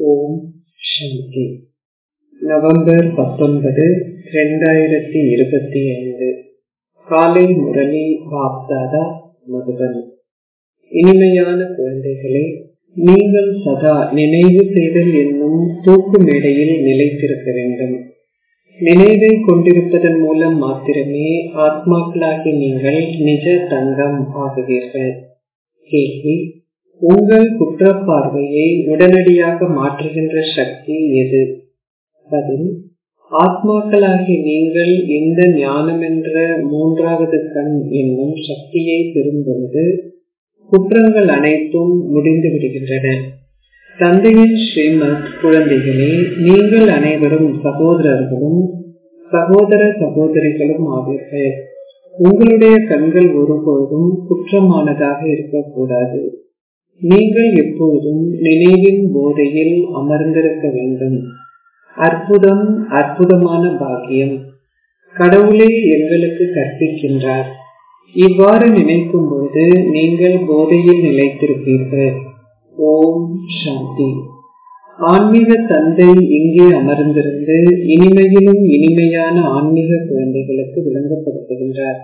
ஓம் சாந்தி November பத்தொன்பது இரண்டாயிரத்தி இருபத்தி ஐந்து காலை முரளி பாப்தாதா மதுபன் இனிமையான குழந்தைகளே நீங்கள் சதா நினைவு செய்தல் என்னும் தூக்கு மேடையில் நிலைத்திருக்க வேண்டும் நினைவை கொண்டிருப்பதன் மூலம் மாத்திரமே ஆத்மாக்களாகி நீங்கள் நிஜ தங்கம் ஆகுவீர்கள் கேள்வி உங்கள் குற்றப்பார்வையை உடனடியாக மாற்றுகின்ற சக்தி எது பதில் ஆத்மாக்களாகி நீங்கள் இந்த ஞானம் என்ற மூன்றாவது கண் என்னும் சக்தியை பெறும்பொழுது குற்றங்கள் அனைத்தும் முடிந்து விடுகின்றன தந்தையின் ஸ்ரீமத் குழந்தைகளே நீங்கள் அனைவரும் சகோதரர்களும் சகோதர சகோதரிகளும் ஆவீர்கள் உங்களுடைய கண்கள் ஒருபொழுதும் குற்றமானதாக இருக்கக்கூடாது நீங்கள் எப்பொழுதும் நினைவின் போதையில் அமர்ந்திருக்க வேண்டும் அற்புதம் அற்புதமான பாக்கியம் கடவுளே எங்களுக்கு கற்பிக்கின்றார் இவ்வாறு நினைக்கும் போது நீங்கள் போதையில் நிலைத்திருப்பீர்கள் ஓம் சாந்தி ஆன்மீக தந்தை இங்கே அமர்ந்திருந்து இனிமையிலும் இனிமையான ஆன்மீக குழந்தைகளுக்கு விளங்கப்படுத்துகின்றார்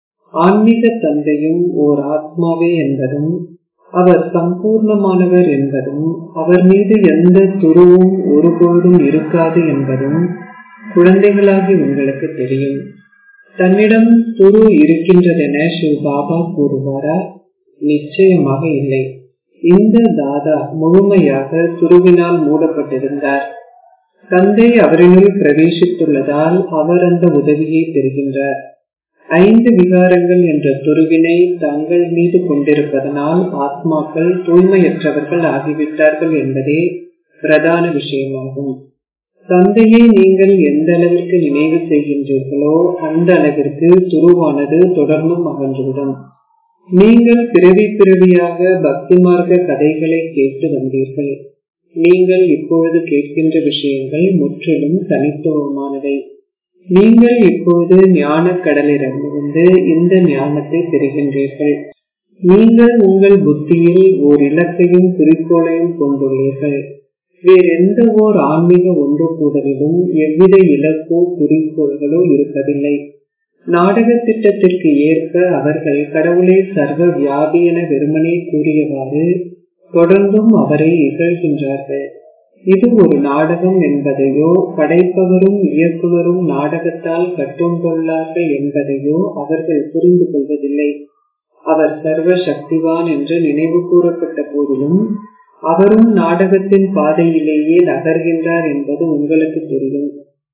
ஆன்மீக தந்தையும் ஓர் ஆத்மாவே என்பதும் அவர் சம்பூர்ணமானவர் என்பதும் அவர் மீது எந்த துருவும் ஒருபொழுதும் இருக்காது என்பதும் குழந்தைகளாகி உங்களுக்கு தெரியும் தன்னிடம் துரு இருக்கின்றதென ஸ்ரீ பாபா கூறுவாரா நிச்சயமாக இல்லை இந்த தாதா முழுமையாக துருவினால் மூடப்பட்டிருந்தார் தந்தை அவரினுள் பிரவேசித்துள்ளதால் அவர் அந்த உதவியை பெறுகின்றார் ஐந்து விகாரங்கள் என்ற துருவினை தங்கள் மீது கொண்டிருப்பதனால் ஆத்மாக்கள் தூய்மையற்றவர்கள் ஆகிவிட்டார்கள் என்பதே பிரதான விஷயமாகும் தந்தையை நீங்கள் எந்த அளவிற்கு நினைவு செய்கின்றீர்களோ அந்த அளவிற்கு துருவானது தொடர்ந்தும் அகன்றுவிடும் நீங்கள் பிறவி பிறவியாக பக்தி மார்க்க கதைகளை கேட்டு வந்தீர்கள் நீங்கள் இப்பொழுது கேட்கின்ற விஷயங்கள் முற்றிலும் தனித்துவமானவை நீங்கள் இப்பொழுது ஞான கடலிடமிருந்து இந்த ஞானத்தை பெறுகின்றீர்கள் நீங்கள் உங்கள் புத்தியில் ஓர் இலக்கையும் குறிக்கோளையும் கொண்டுள்ளீர்கள் வேறு எந்த ஓர் ஆன்மீக ஒன்று கூடலிலும் எவ்வித இலக்கோ குறிக்கோள்களோ இருப்பதில்லை நாடக திட்டத்திற்கு ஏற்ப அவர்கள் கடவுளே சர்வ வியாபி என வெறுமனே கூறியவாறு தொடர்ந்தும் அவரை இகழ்கின்றார்கள் இது ஒரு நாடகம் என்பதையோ படைப்பவரும் இயக்குனரும் நாடகத்தால் கட்டுண்டுள்ளார்கள் என்பதையோ அவர்கள் புரிந்து கொள்வதில்லை அவர் சர்வ சக்திவான் என்று நினைவு கூறப்பட்ட போதிலும் அவரும் நாடகத்தின் பாதையிலேயே நகர்கின்றார் என்பது உங்களுக்கு தெரியும்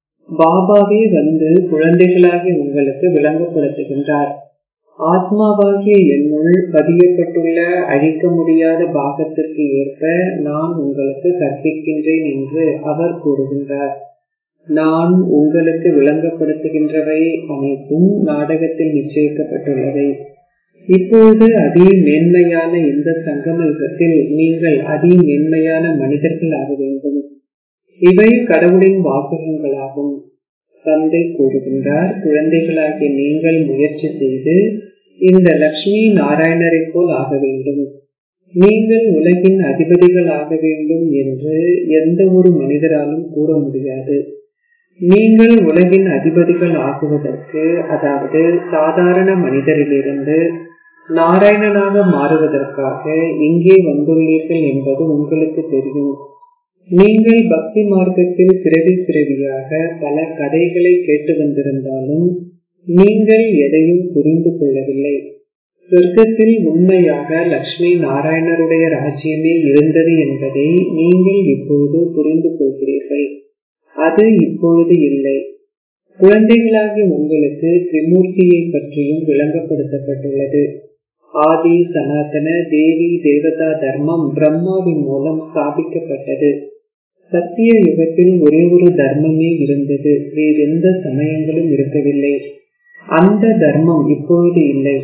பாபாவே வந்து குழந்தைகளாகி உங்களுக்கு விளங்கப்படுத்துகின்றார் ஆத்மாவாகிய என்னுள் பதியப்பட்டுள்ள அழிக்க முடியாத பாகத்திற்கு ஏற்ப நான் உங்களுக்கு கற்பிக்கின்றேன் என்று அவர் கூறுகின்றார் நான் உங்களுக்கு விளங்கப்படுத்துகின்றவை அனைத்தும் நாடகத்தில் நிச்சயிக்கப்பட்டுள்ளவை இப்பொழுது அதி மேன்மையான இந்த சங்கம யுகத்தில் நீங்கள் அதி மேன்மையான மனிதர்கள் ஆக வேண்டும் இவை கடவுளின் வாசகங்களாகும் தந்தை கூறுகின்றார் குழந்தைகளாகிய நீங்கள் முயற்சி செய்து இந்த லட்சுமி நாராயணரை போல் ஆக வேண்டும் நீங்கள் உலகின் அதிபதிகள் ஆக வேண்டும் என்று எந்த ஒரு மனிதராலும் கூற முடியாது நீங்கள் உலகின் அதிபதிகள் ஆகுவதற்கு அதாவது சாதாரண மனிதரிலிருந்து நாராயணனாக மாறுவதற்காக இங்கே வந்துள்ளீர்கள் என்பது உங்களுக்கு தெரியும் நீங்கள் பக்தி மார்க்கத்தில் பிறவி பிறவியாக பல கதைகளை கேட்டு வந்திருந்தாலும் நீங்கள் எதையும் புரிந்து கொள்ளவில்லை சொர்க்கத்தில் உண்மையாக லட்சுமி நாராயணருடைய ராஜ்யமே இருந்தது என்பதை நீங்கள் இப்பொழுது புரிந்து கொள்கிறீர்கள் அது இப்பொழுது இல்லை குழந்தைகளாகி உங்களுக்கு திரிமூர்த்தியை பற்றியும் விளங்கப்படுத்தப்பட்டுள்ளது ஆதி சனாதன தேவி தேவதா தர்மம் பிரம்மாவின் மூலம் ஸ்தாபிக்கப்பட்டது சத்திய யுகத்தில் ஒரே ஒரு தர்மமே இருந்தது வேறு எந்த சமயங்களும் இருக்கவில்லை அந்த தர்மம் இப்பொழுது இல்லை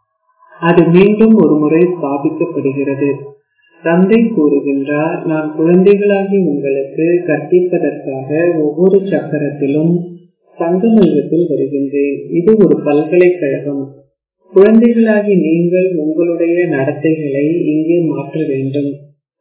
அது மீண்டும் ஒரு முறை ஸ்தாபிக்கப்படுகிறது தந்தை கூறுகின்றார் நான் குழந்தைகளாகி உங்களுக்கு கற்பிப்பதற்காக ஒவ்வொரு சக்கரத்திலும் சங்கமயுகத்தில் வருகின்றேன் இது ஒரு பல்கலைக்கழகம் குழந்தைகளாகி நீங்கள் உங்களுடைய நடத்தைகளை இங்கே மாற்ற வேண்டும்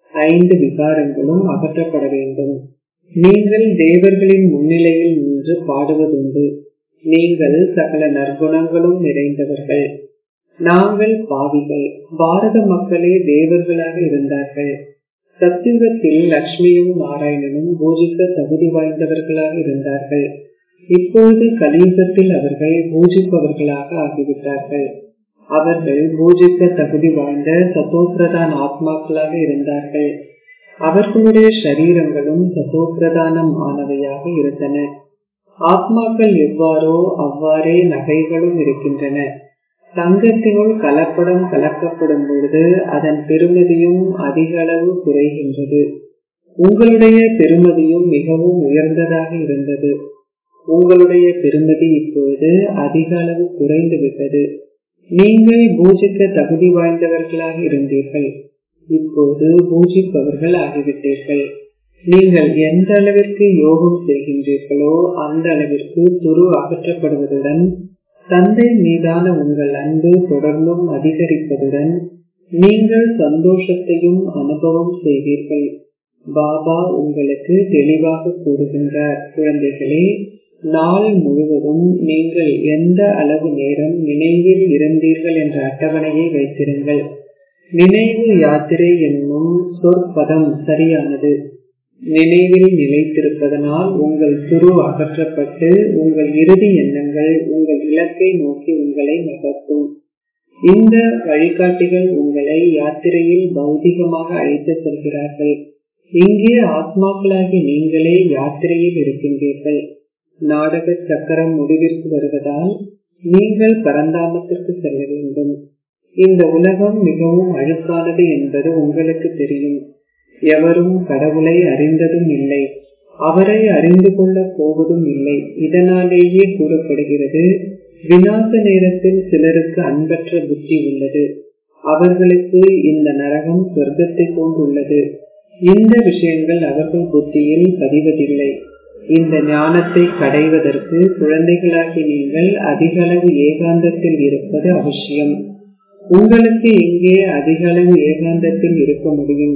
ஐந்து விகாரங்களும் அகற்றப்பட வேண்டும் நீங்கள் தேவர்களின் முன்னிலையில் நின்று பாடுவதுண்டு நீங்கள் சகல நற்குணங்களும் நிறைந்தவர்கள் நாங்கள் பாவிகள் பாரத மக்களே தேவர்களாக இருந்தார்கள் சத்தியுகத்தில் லக்ஷ்மியும் நாராயணனும் பூஜிக்க தகுதி வாய்ந்தவர்களாக இருந்தார்கள் இப்பொழுது கலியுகத்தில் அவர்கள் பூஜிப்பவர்களாக ஆகிவிட்டார்கள் அவர்கள் பூஜிக்க தகுதி வாய்ந்த சத்தோப்பிரதான் ஆத்மாக்களாக இருந்தார்கள் அவர்களுடைய சரீரங்களும் சத்தோப்பிரதானம் ஆனவையாக இருந்தன ஆத்மாக்கள் எவ்வாறோ அவ்வாறே நகைகளும் இருக்கின்றன தங்கத்தினுள் கலப்படம் கலக்கப்படும் பொழுது அதன் பெருமதியும் அதிக அளவு குறைகின்றது உங்களுடைய பெருமதியும் மிகவும் உயர்ந்ததாக இருந்தது உங்களுடைய பெருமதி இப்பொழுது அதிக அளவு குறைந்து விட்டது நீங்கள் பூஜிக்க தகுதி வாய்ந்தவர்களாக இருந்தீர்கள் இப்போது பூஜிப்பவர்கள் ஆகிவிட்டீர்கள் நீங்கள் எந்த அளவிற்கு யோகம் செய்கின்றீர்களோ அந்த அளவிற்கு துரு அகற்றப்படுவதுடன் தந்தை மீதான உங்கள் அன்பு தொடர்ந்தும் அதிகரிப்பதுடன் நீங்கள் சந்தோஷத்தையும் அனுபவம் செய்வீர்கள் பாபா உங்களுக்கு தெளிவாக கூறுகின்றார் குழந்தைகளே நாள் முழுவதும் நீங்கள் எந்த அளவு நேரம் நினைவில் இருந்தீர்கள் என்ற அட்டவணையை வைத்திருங்கள் நினைவு யாத்திரை என்னும் சொற்பதம் சரியானது நினைவில் நிலைத்திருப்பதனால் உங்கள் துரு அகற்றப்பட்டு உங்கள் இறுதி எண்ணங்கள் உங்கள் இலக்கை நோக்கி உங்களை நகர்த்தும் இந்த வழிகாட்டிகள் உங்களை யாத்திரையில் பௌதிகமாக அழைத்து செல்கிறார்கள் இங்கே ஆத்மாக்களாகி நீங்களே யாத்திரையில் இருக்கின்றீர்கள் நாடக சக்கரம் முடிவிற்கு வருவதால் நீங்கள் பரந்தாமத்திற்கு செல்ல வேண்டும் இந்த உலகம் மிகவும் அழுக்கானது என்பது உங்களுக்கு தெரியும் எவரும் கடவுளை அறிந்ததும் இல்லை அவரை அறிந்து கொள்ள போவதும் இல்லை இதனாலேயே கூறப்படுகிறது விநாச நேரத்தில் சிலருக்கு அன்பற்ற புத்தி உள்ளது அவர்களுக்கு இந்த நரகம் சொர்க்கத்தை கொண்டுள்ளது இந்த விஷயங்கள் அவர்கள் புத்தியில் பதிவதில்லை இந்த ஞானத்தை கடைவதற்கு குழந்தைகளாகி நீங்கள் அதிக அளவு ஏகாந்தத்தில் இருப்பது அவசியம் உங்களுக்கு இங்கே அதிக அளவு ஏகாந்தத்தில் இருக்க முடியும்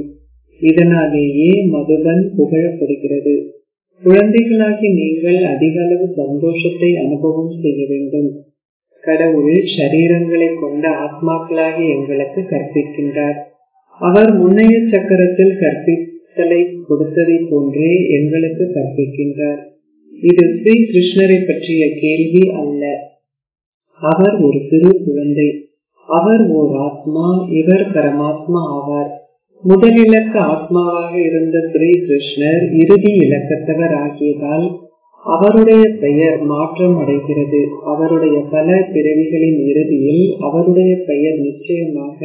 இதனாலேயே மதுபன் புகழப்படுகிறது குழந்தைகளாகி நீங்கள் அதிக அளவு சந்தோஷத்தை அனுபவம் செய்ய வேண்டும் கடவுள் சரீரங்களை கொண்ட ஆத்மாக்களாகி எங்களுக்கு கற்பிக்கின்றார் அவர் முன்னைய சக்கரத்தில் கற்பித்தலை கொடுத்ததை போன்றே எங்களுக்கு கற்பிக்கின்றார் இது ஸ்ரீ கிருஷ்ணரை பற்றிய கேள்வி அல்ல அவர் ஒரு சிறு குழந்தை அவர் ஓர் ஆத்மா இவர் பரமாத்மா ஆவார் முதல் இலக்க ஆத்மாவாக இருந்த ஸ்ரீ கிருஷ்ணர் இறுதி இலக்கத்தவர் ஆகியதால் அவருடைய பெயர் மாற்றம் அடைகிறது அவருடைய பல பிறவிகளின் இறுதியில் அவருடைய பெயர் நிச்சயமாக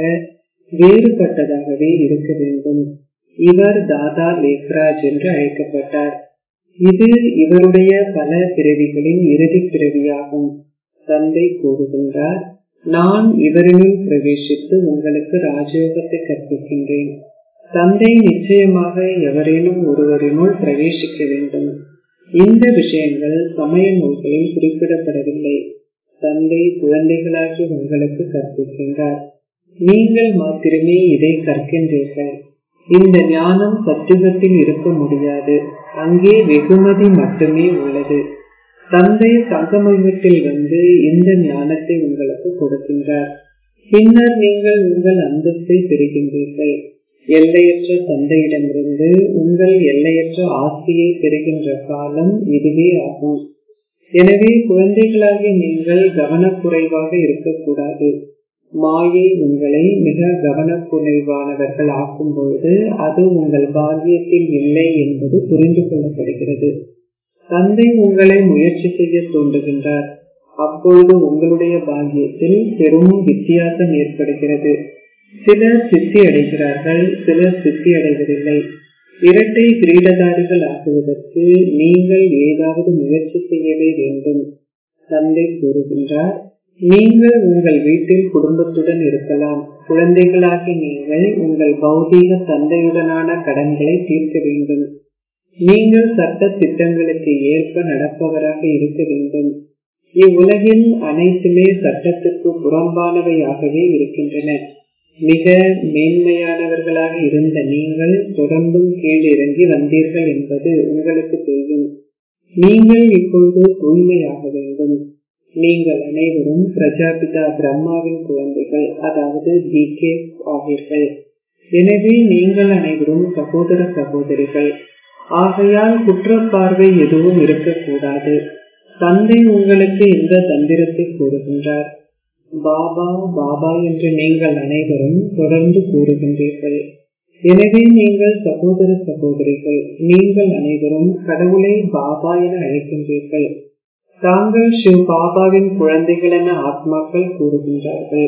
வேறுபட்டதாகவே இருக்க வேண்டும் இவர் தாதா லேக்ராஜ் என்று அழைக்கப்பட்டார் இது இவருடைய பல பிறவிகளின் இறுதி பிறவியாகும் தந்தை கூறுகின்றார் நான் இவரினுள் பிரவேசித்து உங்களுக்கு ராஜயோகத்தை கற்பிக்கின்றேன் தந்தை நிச்சயமாக எவரேனும் ஒருவரினுள் பிரவேசிக்க வேண்டும் இந்த விஷயங்கள் சமய நூல்களில் குறிப்பிடப்படவில்லை தந்தை குழந்தைகளாகி உங்களுக்கு கற்பிக்கின்றார் நீங்கள் மாத்திரமே இதை கற்கின்றீர்கள் இந்த ஞானம் சத்துவத்தில் இருக்க முடியாது அங்கே வெகுமதி மட்டுமே உள்ளது தந்தை சங்கமயத்தில் வந்து இந்த ஞானத்தை உங்களுக்கு கொடுக்கின்றார் பின்னர் நீங்கள் உங்கள் அந்தஸ்தை பெறுகின்றீர்கள் எல்லையற்ற தந்தையிடமிருந்து உங்கள் எல்லையற்ற ஆஸ்தியை பெறுகின்ற காலம் இதுவே ஆகும் எனவே குழந்தைகளாகி நீங்கள் கவனக்குறைவாக இருக்கக்கூடாது மாயை உங்களை மிக கவனக்குறைவானவர்கள் ஆக்கும் பொழுது அது உங்கள் பாக்கியத்தில் இல்லை என்பது புரிந்து கொள்ளப்படுகிறது தந்தை உங்களை முயற்சி செய்ய தூண்டுகின்றார் அப்பொழுது உங்களுடைய பாக்கியத்தில் பெரும் வித்தியாசம் ஏற்படுகிறது சிலர் சித்தி அடைகிறார்கள் சிலர் சித்தி அடைவதில்லை இரட்டை கிரீடதாரிகள் ஆகுவதற்கு நீங்கள் ஏதாவது முயற்சி செய்யவே வேண்டும் தந்தை கூறுகின்றார் நீங்கள் உங்கள் வீட்டில் குடும்பத்துடன் இருக்கலாம் குழந்தைகளாகி நீங்கள் உங்கள் பௌதீக தந்தையுடனான கடன்களை தீர்க்க வேண்டும் நீங்கள் சட்ட திட்டங்களுக்கு ஏற்ப நடப்பவராக இருக்க வேண்டும் இவ்வுலகில் அனைத்துமே சட்டத்துக்கு புறம்பானவையாகவே இருக்கின்றன மிக மேன்மையானவர்களாக இருந்த நீங்கள் தொடர்ந்தும் கீழ் இறங்கி வந்தீர்கள் என்பது உங்களுக்கு தெரியும் நீங்கள் இப்பொழுது தூய்மையாக வேண்டும் நீங்கள் அனைவரும் பிரஜாபிதா பிரம்மாவின் குழந்தைகள் அதாவது ஜிகே ஆவீர்கள் எனவே நீங்கள் அனைவரும் சகோதர சகோதரிகள் ஆகையால் குற்றப்பார்வை எதுவும் இருக்கக்கூடாது தந்தை உங்களுக்கு இந்த தந்திரத்தை கூறுகின்றார் பாபா பாபா என்று நீங்கள் அனைவரும் தொடர்ந்து கூறுகின்றீர்கள் எனவே நீங்கள் சகோதர சகோதரிகள் நீங்கள் அனைவரும் கடவுளை பாபா என அழைக்கின்றீர்கள் தாங்கள் சிவ் பாபாவின் குழந்தைகள் என ஆத்மாக்கள் கூறுகின்றார்கள்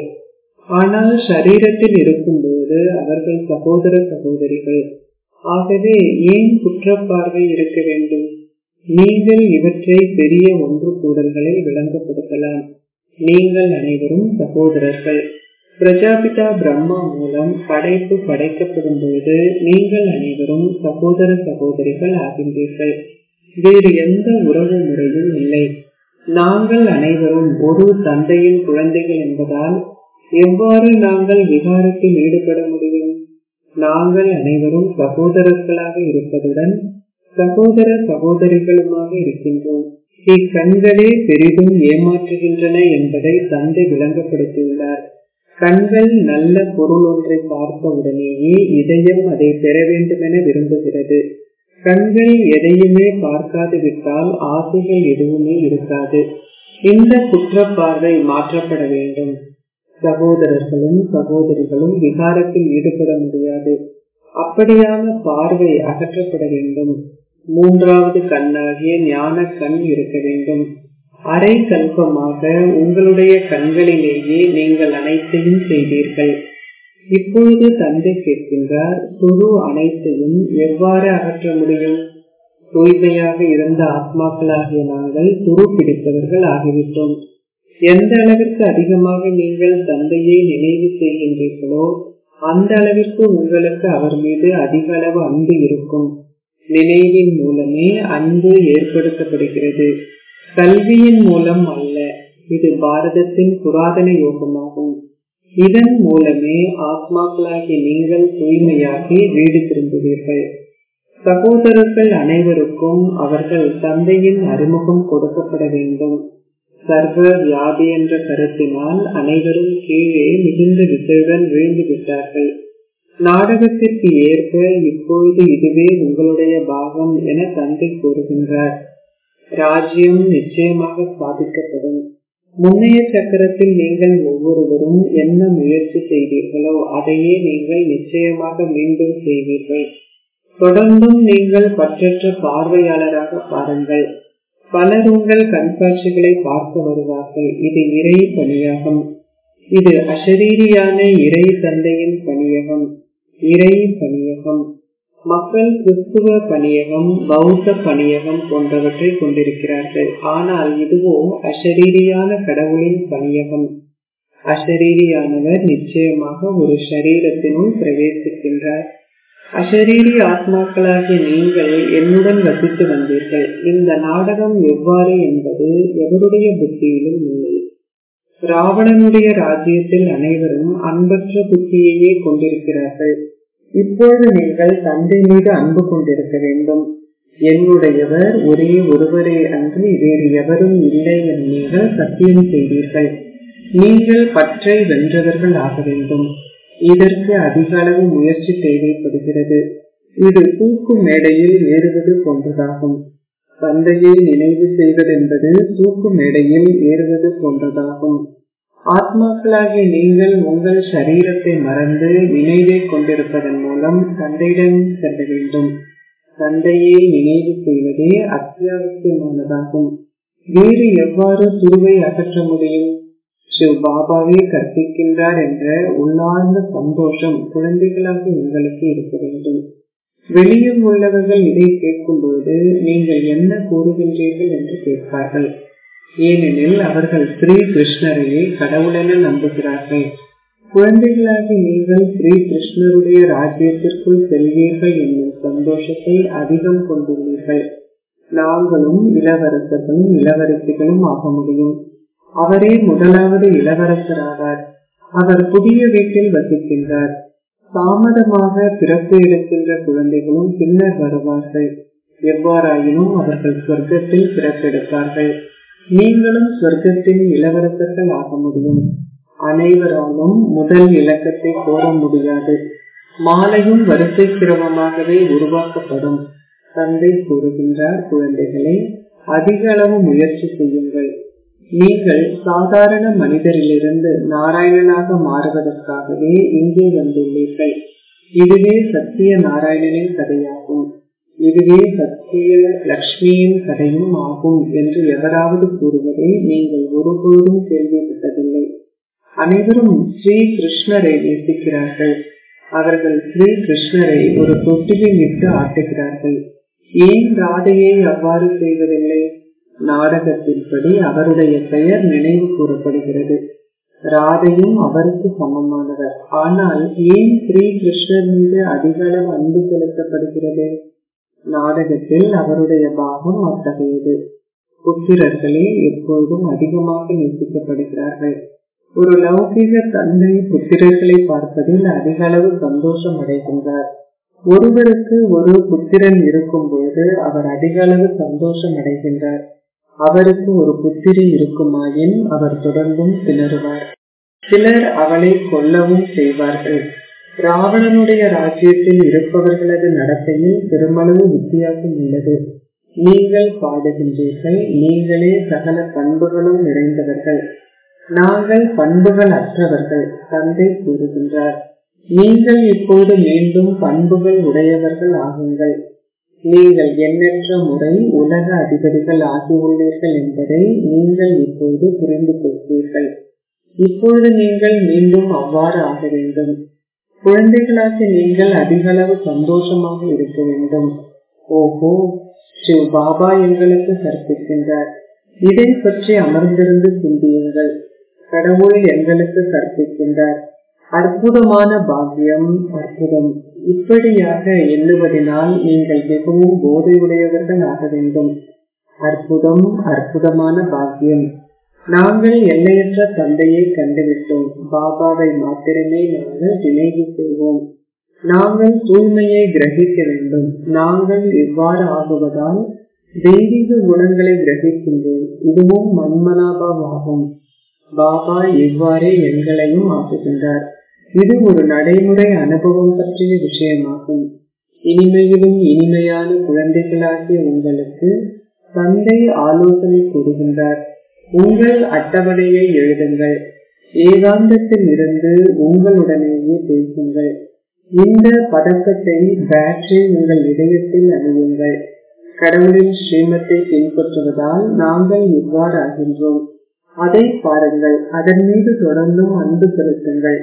ஆனால் சரீரத்தில் இருக்கும்போது அவர்கள் சகோதர சகோதரிகள் ஆகவே ஏன் குற்றப்பார்வை இருக்க வேண்டும் நீங்கள் இவற்றை பெரிய ஒன்று கூடல்களில் விளங்கப்படுத்தலாம் நீங்கள் அனைவரும் சகோதரர்கள் பிரஜாபிதா பிரம்மா மூலம் படைப்பு படைக்கப்படும் பொழுது நீங்கள் அனைவரும் சகோதர சகோதரிகள் ஆகின்றீர்கள் வேறு எந்த உறவு முறையும் இல்லை நாங்கள் அனைவரும் ஒரு தந்தையின் குழந்தைகள் என்பதால் எவ்வாறு நாங்கள் விகாரத்தில் ஈடுபட முடியும் நாங்கள் அனைவரும் சகோதரர்களாக இருப்பதுடன் சகோதர சகோதரிகளுமாக இருக்கின்றோம் இக்கண்களே பெரிதும் ஏமாற்றுகின்றன என்பதை தந்தை விளங்கப்படுத்தியுள்ளார் கண்கள் நல்ல பொருள் ஒன்றை பார்த்த உடனேயே இதயம் அதை பெற வேண்டுமென விரும்புகிறது கண்கள் எதையுமே பார்க்காது விட்டால் ஆசைகள் எதுவுமே இருக்காது இந்த குற்றப்பார்வை மாற்றப்பட வேண்டும் சகோதரர்களும் சகோதரிகளும் விகாரத்தில் ஈடுபட முடியாது அப்படியான பார்வை அகற்றப்பட வேண்டும் மூன்றாவது கண்ணாகிய ஞான கண் இருக்க வேண்டும் அரை கல்பமாக உங்களுடைய கண்களிலேயே நீங்கள் அனைத்தையும் செய்தீர்கள் இப்பொழுது தந்தை கேட்கின்றார் துரு அனைத்தையும் எவ்வாறு அகற்ற முடியும் தூய்மையாக இருந்த ஆத்மாக்களாகிய நாங்கள் துரு பிடித்தவர்கள் ஆகிவிட்டோம் எந்த அளவிற்கு அதிகமாக நீங்கள் தந்தையை நினைவு செய்கின்றீர்களோ அந்த அளவிற்கு உங்களுக்கு அவர் மீது அதிக அளவு அன்பு இருக்கும் நினைவின் மூலமே அன்பு ஏற்படுத்தப்படுகிறது கல்வியின் மூலம் அல்ல இது பாரதத்தின் புராதன யோகமாகும் இதன் மூலமே ஆத்மாக்களாகி நீங்கள் தூய்மையாகி வீடு திரும்புவீர்கள் சகோதரர்கள் அனைவருக்கும் அவர்கள் தந்தையின் அறிமுகம் கொடுக்கப்பட வேண்டும் சர்வ வியாதி என்ற கருத்தினால் அனைவரும் கீழே மிகுந்த விசையுடன் விழுந்து விட்டார்கள் நாடகத்திற்கு ஏற்ப இப்பொழுது இதுவே உங்களுடைய பாகம் என தந்தை கூறுகின்றார் ராஜ்யம் நிச்சயமாக ஸ்தாபிக்கப்படும் முன்னைய சக்கரத்தில் நீங்கள் ஒவ்வொருவரும் என்ன முயற்சி செய்தீர்களோ அதையே நீங்கள் நிச்சயமாக மீண்டும் செய்வீர்கள் தொடர்ந்தும் நீங்கள் பற்றற்ற பார்வையாளராக பாருங்கள் பலர் உங்கள் கண்காட்சிகளை பார்க்க வருவார்கள் இது இறை பணியாகும் இது அசரீரியான இறை தந்தையின் பணியகம் இறை பணியகம் மக்கள் கிறிஸ்துவ பணியகம் பௌத்த பணியகம் போன்றவற்றை கொண்டிருக்கிறார்கள் ஆனால் இதுவோ அசரீரியான கடவுளின் பணியகம் அசரீரியானவர் நிச்சயமாக ஒரு சரீரத்தினுள் பிரவேசிக்கின்றார் அசரீரி ஆத்மாக்களாகிய நீங்கள் என்னுடன் வசித்து வந்தீர்கள் இந்த நாடகம் எவ்வாறு என்பது எவருடைய புத்தியிலும் இல்லை ராவணனுடைய ராஜ்யத்தில் அனைவரும் அன்பற்ற புத்தியையே கொண்டிருக்கிறார்கள் இப்பொழுது நீங்கள் தந்தை மீது அன்பு கொண்டிருக்க வேண்டும் என்னுடையவர் ஒரே ஒருவரே அன்று வேறு எவரும் இல்லை என நீங்கள் சத்தியம் செய்தீர்கள் நீங்கள் பற்றை வென்றவர்கள் ஆக வேண்டும் இதற்கு அதிக அளவு முயற்சி தேவைப்படுகிறது இது தூக்கு மேடையில் ஏறுவது போன்றதாகும் தந்தையை நினைவு செய்வதென்பது தூக்கு மேடையில் ஏறுவது போன்றதாகும் ஆத்மாக்களாகிய நீங்கள் உங்கள் சரீரத்தை மறந்து நினைவை கொண்டிருப்பதன் மூலம் தந்தையிடம் செல்ல வேண்டும் தந்தையை நினைவு செய்வதே அத்தியாவசியமானதாகும் வேறு எவ்வாறு துருவை அகற்ற முடியும் சிவ் பாபாவே கற்பிக்கின்றார் என்ற உள்ளார்ந்த சந்தோஷம் குழந்தைகளாக உங்களுக்கு இருக்க வேண்டும் வெளியில் உள்ளவர்கள் இதை கேட்கும் பொழுது நீங்கள் என்ன கூறுகின்றீர்கள் என்று கேட்பார்கள் ஏனெனில் அவர்கள் ஸ்ரீ கிருஷ்ணரையே கடவுளென நம்புகிறார்கள் குழந்தைகளாகி நீங்கள் ஸ்ரீ கிருஷ்ணருடைய ராஜ்யத்திற்குள் செல்வீர்கள் என்னும் சந்தோஷத்தை அதிகம் கொண்டுள்ளீர்கள் நாங்களும் இளவரசர்களும் இளவரசிகளும் ஆக முடியும் அவரே முதலாவது இளவரசராவார் அவர் புதிய வீட்டில் வசிக்கின்றார் தாமதமாக பிறப்பு எடுக்கின்ற குழந்தைகளும் பின்னர் வருவார்கள் எவ்வாறாயினும் அவர்கள் சொர்க்கத்தில் பிறப்பெடுப்பார்கள் நீங்களும் சொர்க்கத்தின் இளவரசர்கள் ஆக முடியும் அனைவராலும் முதல் இலக்கத்தை கோர முடியாது மாலையும் வரிசை கிரமமாகவே உருவாக்கப்படும் தந்தை கூறுகின்றார் குழந்தைகளை அதிக அளவு முயற்சி செய்யுங்கள் நீங்கள் சாதாரண மனிதரிலிருந்து நாராயணனாக மாறுவதற்காகவே இங்கே வந்துள்ளீர்கள் இதுவே சத்திய நாராயணனின் கதையாகும் இதுவே சத்திய லக்ஷ்மியின் கதையும் ஆகும் என்று எவராவது கூறுவதை நீங்கள் ஒருபோதும் கேள்விப்பட்டதில்லை அனைவரும் ஸ்ரீ கிருஷ்ணரை நேசிக்கிறார்கள் அவர்கள் ஸ்ரீ கிருஷ்ணரை ஒரு தொட்டிலில் இட்டு ஆட்டுகிறார்கள் ஏன் ராதையை அவ்வாறு செய்வதில்லை நாடகத்தின்படி அவருடைய பெயர் நினைவு கூறப்படுகிறது ராதையும் அவருக்கு சமமானவர் ஆனால் ஏன் ஸ்ரீ கிருஷ்ணர் மீது அதிக அளவு அன்பு செலுத்தப்படுகிறது நாடகத்தில் அவருடைய பாகம் அத்தகையது புத்திரர்களே எப்பொழுதும் அதிகமாக நேசிக்கப்படுகிறார்கள் ஒரு லௌகிக தந்தை புத்திரர்களை பார்ப்பதில் அதிக அளவு சந்தோஷம் அடைகின்றார் ஒருவருக்கு ஒரு புத்திரன் இருக்கும் பொழுது அவர் அதிக அளவு சந்தோஷம் அடைகின்றார் அவருக்கு ஒரு புத்திரி இருக்குமாயின் அவர் தொடர்ந்தும் திணறுவார் சிலர் அவளை கொல்லவும் செய்வார்கள் ராவணனுடைய ராஜ்யத்தில் இருப்பவர்களது நடத்தையில் பெருமளவு வித்தியாசம் உள்ளது நீங்கள் பாடுகின்றீர்கள் நீங்களே சகல பண்புகளும் நிறைந்தவர்கள் நாங்கள் பண்புகள் அற்றவர்கள் தந்தை கூறுகின்றார் நீங்கள் இப்போது மீண்டும் பண்புகள் உடையவர்கள் ஆகுங்கள் நீங்கள் எண்ணற்ற முறை உலக அதிபதிகள் ஆகியுள்ளீர்கள் என்பதை நீங்கள் இப்போது புரிந்து கொள்வீர்கள் இப்பொழுது நீங்கள் மீண்டும் அவ்வாறு ஆக வேண்டும் குழந்தைகளாக நீங்கள் அதிக அளவு சந்தோஷமாக இருக்க வேண்டும் ஓஹோ ஸ்ரீ பாபா எங்களுக்கு கற்பிக்கின்றார் இதை பற்றி அமர்ந்திருந்து சிந்தியுங்கள் கடவுள் எங்களுக்கு கற்பிக்கின்றார் அற்புதமான பாக்கியம் அற்புதம் இப்படியாக எண்ணுவதனால் நீங்கள் மிகவும் போதையுடையவர்கள் ஆக வேண்டும் அற்புதம் அற்புதமான பாக்கியம் நாங்கள் எல்லையற்ற தந்தையை கண்டுவிட்டோம் பாபாவை மாத்திரமே நாங்கள் நினைவு செய்வோம் நாங்கள் தூய்மையை கிரகிக்க வேண்டும் நாங்கள் இவ்வாறு ஆகுவதால் தெய்வீக குணங்களை கிரகிக்கின்றோம் இதுவும் மன்மனாபாவாகும் பாபா இவ்வாறே எங்களையும் ஆக்குகின்றார் இது ஒரு நடைமுறை அனுபவம் பற்றிய விஷயமாகும் இனிமையிலும் இனிமையான குழந்தைகளாகிய உங்களுக்கு தந்தை ஆலோசனை கூறுகின்றார் உங்கள் அட்டவணையை எழுதுங்கள் ஏகாந்தத்தில் இருந்து உங்களுடனேயே பேசுங்கள் இந்த பதக்கத்தை பேட்டரி உங்கள் இதயத்தில் அணியுங்கள் கடவுளின் ஸ்ரீமத்தை பின்பற்றுவதால் நாங்கள் இவ்வாறு ஆகின்றோம் அதை பாருங்கள் அதன் மீது தொடர்ந்தும் அன்பு செலுத்துங்கள்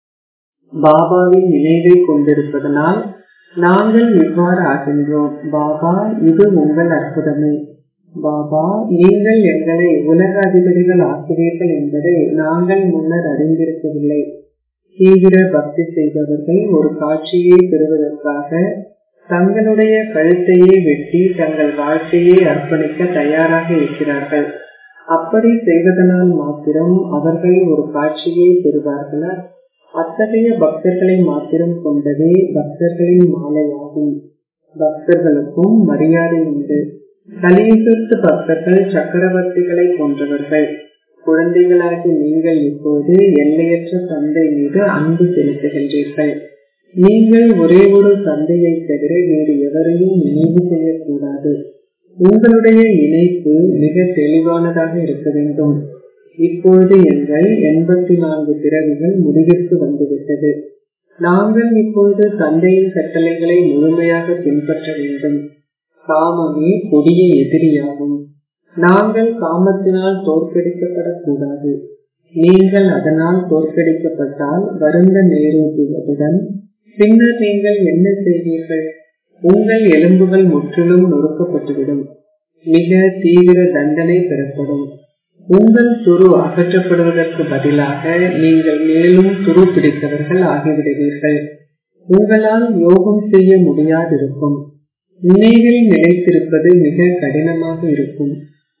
பாபாவின் நினைவை கொண்டிருப்பதனால் நாங்கள் இவ்வாறு ஆகின்றோம் பாபா இது உங்கள் அற்புதமே பாபா நீங்கள் எங்களை உலக அதிபதிகள் ஆக்குவீர்கள் என்பதை நாங்கள் முன்னர் அறிந்திருக்கவில்லை தீவிர பக்தி செய்பவர்கள் ஒரு காட்சியை பெறுவதற்காக தங்களுடைய கழுத்தையே வெட்டி தங்கள் வாழ்க்கையை அர்ப்பணிக்க தயாராக இருக்கிறார்கள் அப்படி செய்வதனால் மாத்திரம் அவர்கள் ஒரு காட்சியை பெறுவார்களா அத்தகைய பக்தர்களை மாத்திரம் கொண்டதே பக்தர்களின் மாலையாகும் பக்தர்களுக்கும் மரியாதை உண்டு கலியுகத்து பக்தர்கள் சக்கரவர்த்திகளை போன்றவர்கள் குழந்தைகளாகி நீங்கள் இப்போது எல்லையற்ற தந்தை மீது அன்பு செலுத்துகின்றீர்கள் நீங்கள் ஒரே ஒரு தந்தையை தவிர வேறு எவரையும் நினைவு செய்யக்கூடாது உங்களுடைய இணைப்பு மிக தெளிவானதாக இருக்க வேண்டும் இப்பொழுது எங்கள் எண்பத்தி நான்கு பிறவிகள் முடிவிற்கு வந்துவிட்டது நாங்கள் இப்பொழுது தந்தையின் கட்டளைகளை முழுமையாக பின்பற்ற வேண்டும் காமமே கொடிய எதிரியாகும் நாங்கள் காமத்தினால் தோற்கடிக்கப்படக்கூடாது நீங்கள் அதனால் தோற்கடிக்கப்பட்டால் வருந்த நேரூட்டுவதுடன் பின்னர் நீங்கள் என்ன செய்வீர்கள் உங்கள் எலும்புகள் முற்றிலும் நொறுக்கப்பட்டுவிடும் மிக தீவிர தண்டனை பெறப்படும் உங்கள் துரு அகற்றப்படுவதற்கு பதிலாக நீங்கள் மேலும் துரு பிடித்தவர்கள் ஆகிவிடுவீர்கள் உங்களால் யோகம் செய்ய முடியாதிருக்கும் நினைவில் நிலைத்திருப்பது மிக கடினமாக இருக்கும்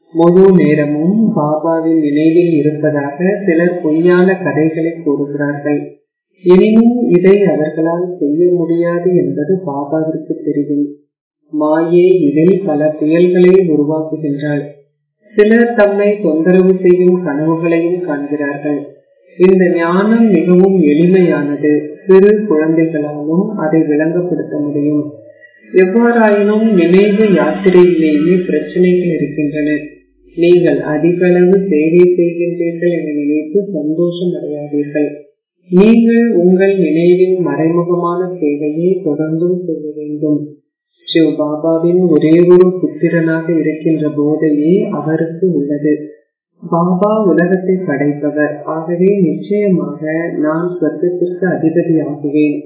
முழு நேரமும் பாபாவின் நினைவில் இருப்பதாக சிலர் பொய்யான கதைகளை கூறுகிறார்கள் எனினும் இதை அவர்களால் செய்ய முடியாது என்பது பாபாவிற்கு தெரியும் மாயே இதில் பல புயல்களை உருவாக்குகின்றாள் சிலர் தம்மை தொந்தரவு செய்யும் கனவுகளையும் காண்கிறார்கள் இந்த ஞானம் மிகவும் எளிமையானது சிறு குழந்தைகளாலும் அதை விளங்கப்படுத்த முடியும் எவ்வாறாயினும் நினைவு யாத்திரையிலேயே பிரச்சனைகள் இருக்கின்றன நீங்கள் அதிகளவு சேவை செய்கின்றீர்கள் என நினைத்து சந்தோஷம் அடையாதீர்கள் நீங்கள் உங்கள் நினைவின் மறைமுகமான சேவையை தொடர்ந்தும் செய்ய வேண்டும் சிவ பாபாவின் ஒரே ஒரு புத்திரனாக இருக்கின்ற போதையே அவருக்கு உள்ளது பாபா உலகத்தை படைப்பவர் ஆகவே நிச்சயமாக நான் சொர்க்கத்திற்கு அதிபதியாகுவேன்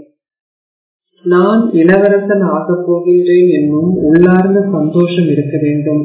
நான் இளவரசன் ஆகப் போகின்றேன் என்னும் உள்ளார்ந்த சந்தோஷம் இருக்க வேண்டும்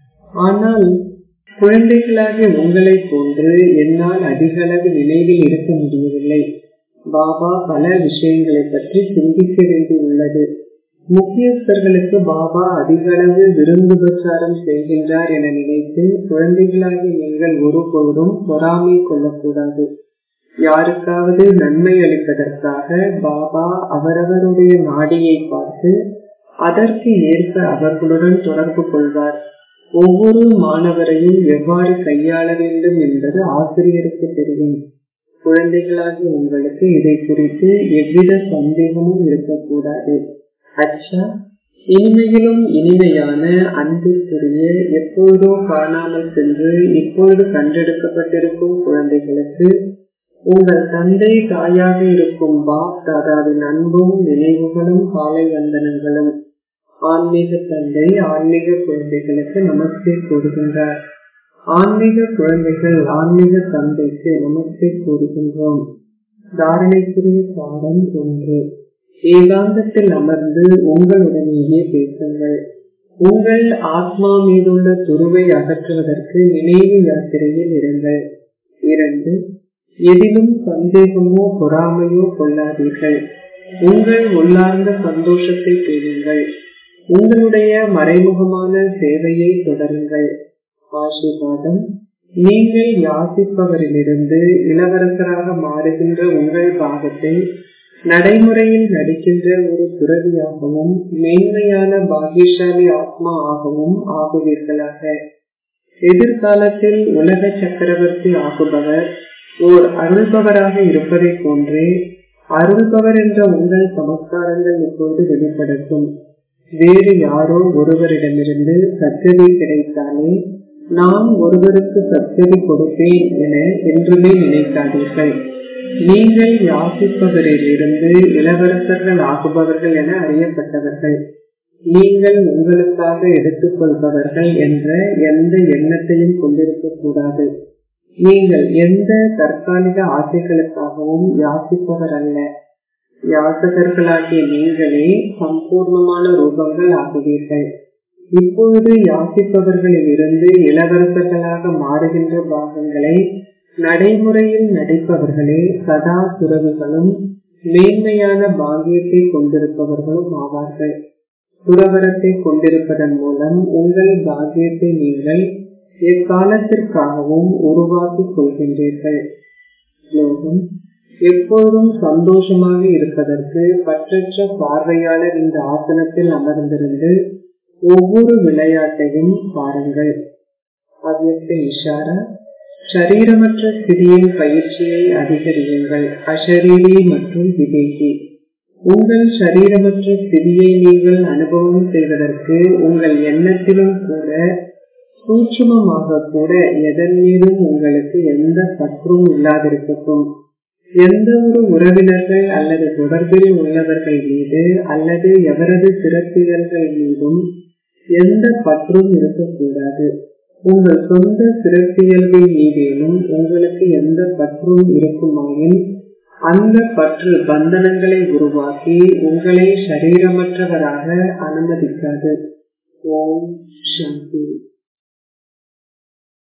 ஆனால் குழந்தைகளாகிய உங்களை போன்று என்னால் அதிக அளவு நினைவில் இருக்க முடியவில்லை பாபா பல விஷயங்களை பற்றி சிந்திக்க வேண்டியுள்ளது முக்கியஸ்தர்களுக்கு பாபா அதிக அளவு விருந்து பிரச்சாரம் செய்கின்றார் என நினைத்து குழந்தைகளாகிய நீங்கள் ஒருபொழுதும் பொறாமை கொள்ளக்கூடாது யாருக்காவது நன்மை அளிப்பதற்காக பாபா அவரவருடைய நாடியை பார்த்து அதற்கு ஏற்ப அவர்களுடன் தொடர்பு கொள்வார் ஒவ்வொரு மாணவரையும் எவ்வாறு கையாள வேண்டும் என்பது ஆசிரியருக்கு தெரியும் குழந்தைகளாகிய உங்களுக்கு இதை குறித்து எவ்வித சந்தேகமும் இருக்கக்கூடாது அச்சா இனிமையிலும் இனிமையான அன்பிற்குரிய எப்பொழுதோ காணாமல் சென்று இப்பொழுது கண்டெடுக்கப்பட்டிருக்கும் குழந்தைகளுக்கு உங்கள் தந்தை தாயாக இருக்கும் பாப் தாதாவின் அன்பும் நினைவுகளும் காலை வந்தனங்களும் ஆன்மீக தந்தை ஆன்மீக குழந்தைகளுக்கு நமஸ்தே கூறுகின்றார் ஆன்மீக குழந்தைகள் ஆன்மீக தந்தைக்கு நமஸ்தே கூறுகின்றோம் தாரணைக்குரிய பாடம் ஒன்று ஏகாந்தத்தில் அமர்ந்து உங்களுடனேயே பேசுங்கள் உங்கள் ஆத்மா மீதுள்ள துருவை அகற்றுவதற்கு நினைவு யாத்திரையில் இருங்கள் இரண்டு எதிலும் சந்தேகமோ பொறாமையோ கொள்ளாதீர்கள் உங்கள் உள்ளார்ந்த சந்தோஷத்தை தேடுங்கள் உங்களுடைய மறைமுகமான சேவையை தொடருங்கள் ஆசீர்வாதம் நீங்கள் யாசிப்பவரிலிருந்து இளவரசராக மாறுகின்ற உங்கள் பாகத்தை நடைமுறையில் நடிக்கின்ற ஒரு துறவியாகவும் மேன்மையான பாகியசாலி ஆத்மா ஆகவும் ஆகுவீர்களாக எதிர்காலத்தில் உலக சக்கரவர்த்தி ஆகுபவர் ஓர் அருள்பவராக இருப்பதை போன்றே அருள்பவர் என்ற உங்கள் சமஸ்காரங்கள் இப்பொழுது வெளிப்படுத்தும் வேறு யாரோ ஒருவரிடமிருந்து சத்கதி கிடைத்தாலே நான் ஒருவருக்கு சத்கதி கொடுப்பேன் என என்றுமே நினைக்காதீர்கள் நீங்கள் யாசிப்பவரிலிருந்து இளவரசர்கள் ஆகுபவர்கள் என அறியப்பட்டவர்கள் நீங்கள் உங்களுக்காக எடுத்துக்கொள்பவர்கள் என்ற எந்த எண்ணத்தையும் கொண்டிருக்க கூடாது நீங்கள் எந்த தற்காலிக ஆசைகளுக்காகவும் யாசிப்பவர் அல்ல யாசகர்களாகிய நீங்களே சம்பூர்ணமான ரூபங்கள் ஆகுவீர்கள் இப்பொழுது யாசிப்பவர்களில் இருந்து இளவரசர்களாக மாறுகின்ற பாகங்களை நடைமுறையில் நடிப்பவர்களே சதா துறவுகளும் மேன்மையான பாகியத்தை கொண்டிருப்பவர்களும் ஆவார்கள் துறவரத்தை கொண்டிருப்பதன் மூலம் உங்கள் பாகியத்தை நீங்கள் எக்காலத்திற்காகவும் உருவாக்கிக் கொள்கின்றீர்கள் ஸ்லோகம் எப்போதும் சந்தோஷமாக இருப்பதற்கு பற்றற்ற பார்வையாளர் இந்த ஆசனத்தில் அமர்ந்திருந்து ஒவ்வொரு விளையாட்டையும் பாருங்கள் அவ்வியக்த இஷாரா சரீரமற்ற ஸ்திதியின் பயிற்சியை அதிகரியுங்கள் அஷரீரி மற்றும் விவேகி உங்கள் சரீரமற்ற ஸ்திதியை நீங்கள் அனுபவம் செய்வதற்கு உங்கள் எண்ணத்திலும் கூட சூட்சுமமாக கூட எதன் மீதும் உங்களுக்கு எந்த பற்றும் இல்லாதிருக்கட்டும் எந்த ஒரு உறவினர்கள் அல்லது தொடர்பில் உள்ளவர்கள் மீது அல்லது எவரது சிறப்பியல்கள் மீதும் எந்த பற்றும் இருக்கக்கூடாது உங்கள் சொந்த சிறப்பியல்பின் மீதேனும் உங்களுக்கு எந்த பற்றும் இருக்குமாயின் அந்த பற்று பந்தனங்களை உருவாக்கி உங்களை சரீரமற்றவராக அனுமதிக்காது ஓம் சாந்தி